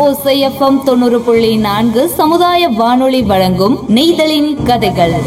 ஓசை எஃப்எம் தொண்ணூறு புள்ளி நான்கு சமுதாய வானொலி வழங்கும் நெய்தலின் கதைகள்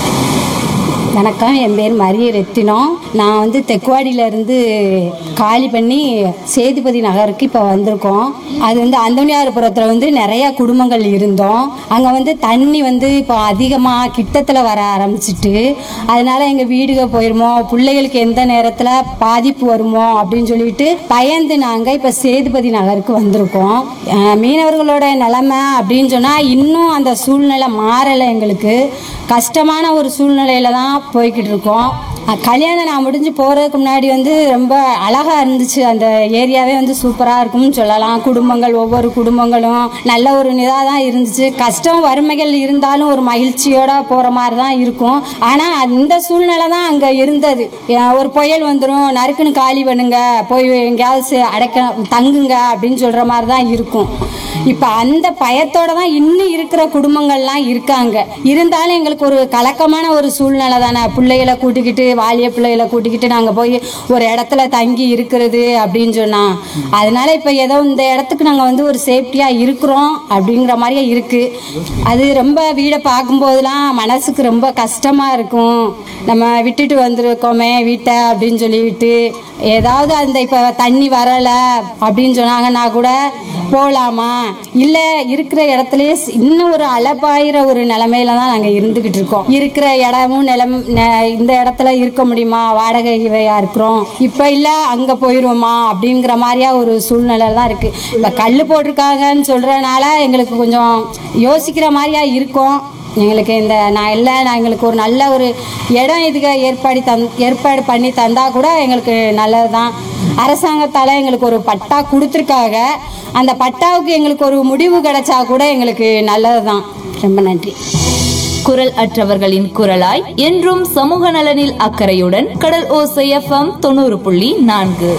வணக்கம் என் பேர் மரிய ரத்தினம் நான் வந்து தெக்குவாடியில இருந்து காலி பண்ணி சேதுபதி நகருக்கு இப்போ வந்திருக்கோம் அது வந்து அந்தோனியார்புரத்தில் வந்து நிறைய குடும்பங்கள் இருந்தோம் அங்கே வந்து தண்ணி வந்து இப்போ அதிகமாக கிட்டத்தில் வர ஆரம்பிச்சிட்டு அதனால எங்கள் வீடுக போயிருமோ பிள்ளைகளுக்கு எந்த நேரத்தில் பாதிப்பு வருமோ அப்படின்னு சொல்லிட்டு பயந்து நாங்கள் இப்போ சேதுபதி நகருக்கு வந்திருக்கோம் அஹ் மீனவர்களோட நிலைமை அப்படின்னு சொன்னால் இன்னும் அந்த சூழ்நிலை மாறலை எங்களுக்கு கஷ்டமான ஒரு சூழ்நிலையில தான் போய்கிட்டு இருக்கோம் அஹ் கல்யாணம் நான் முடிஞ்சு போகிறதுக்கு முன்னாடி வந்து ரொம்ப அழகாக இருந்துச்சு அந்த ஏரியாவே வந்து சூப்பராக இருக்கும்னு சொல்லலாம் குடும்பங்கள் ஒவ்வொரு குடும்பங்களும் நல்ல ஒரு இதாக தான் இருந்துச்சு கஷ்டம் வறுமைகள் இருந்தாலும் ஒரு மகிழ்ச்சியோட போகிற மாதிரி தான் இருக்கும் ஆனால் அந்த சூழ்நிலை தான் அங்கே இருந்தது அஹ் ஒரு புயல் வந்துடும் நறுக்குன்னு காலி பண்ணுங்க போய் எங்கேயாவது சே- அடைக்க தங்குங்க அப்படின்னு சொல்கிற மாதிரி தான் இருக்கும் இப்போ அந்த பயத்தோட தான் இன்னும் இருக்கிற குடும்பங்கள்லாம் இருக்காங்க இருந்தாலும் எங்களுக்கு ஒரு கலக்கமான ஒரு சூழ்நிலை தானே பிள்ளைகளை கூட்டிக்கிட்டு வாலிய பிள்ளைகளை கூட்டிக்கிட்டு நாங்கள் போய் ஒரு இடத்துல தங்கி இருக்கிறது அப்படின்னு சொன்னா அதனால இப்போ ஏதோ இந்த இடத்துக்கு நாங்கள் வந்து ஒரு சேஃப்டியாக இருக்கிறோம் அப்படிங்கிற மாதிரியே இருக்கு அது ரொம்ப வீடை பார்க்கும்போதெல்லாம் மனசுக்கு ரொம்ப கஷ்டமாக இருக்கும் நம்ம விட்டுட்டு வந்திருக்கோமே வீட்டை அப்படின்னு சொல்லிவிட்டு ஏதாவது அந்த இப்போ தண்ணி வரலை அப்படின்னு சொன்னாங்கன்னா கூட போகலாமா இல்லை இருக்கிற இடத்துலயே ஸ்- இன்னும் ஒரு அலப்பாயிர ஒரு நிலமையில தான் நாங்கள் இருந்துக்கிட்டு இருக்கோம் இருக்கிற இடமும் நிலம் நெ- இந்த இடத்துல இருக்க முடியுமா வாடகை இவையா இருக்கிறோம் இப்போ இல்லை அங்கே போயிடுவோமா அப்படிங்கிற மாதிரியா ஒரு சூழ்நிலை தான் இருக்குது இப்போ கல் போட்டிருக்காங்கன்னு சொல்கிறனால எங்களுக்கு கொஞ்சம் யோசிக்கிற மாதிரியா இருக்கும் எங்களுக்கு இந்த நான் இல்லை நான் எங்களுக்கு ஒரு நல்ல ஒரு இடம் இதுக்கு ஏற்பாடு தந் ஏற்பாடு பண்ணி தந்தா கூட எங்களுக்கு நல்லது தான் அரசாங்கத்தால் எங்களுக்கு ஒரு பட்டா கொடுத்துருக்காங்க அந்த பட்டாவுக்கு எங்களுக்கு ஒரு முடிவு கிடைச்சா கூட எங்களுக்கு நல்லது தான் ரொம்ப நன்றி குரல் அற்றவர்களின் குரலாய் என்றும் சமூக நலனில் அக்கறையுடன் கடல் ஓசை எஃப்எம் தொண்ணூறு புள்ளி நான்கு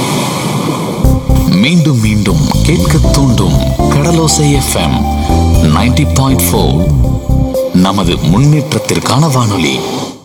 மீண்டும் மீண்டும் கேட்க தூண்டும் கடலோசை எஃப்எம் 90.4 பாயிண்ட் நமது முன்னேற்றத்திற்கான வானொலி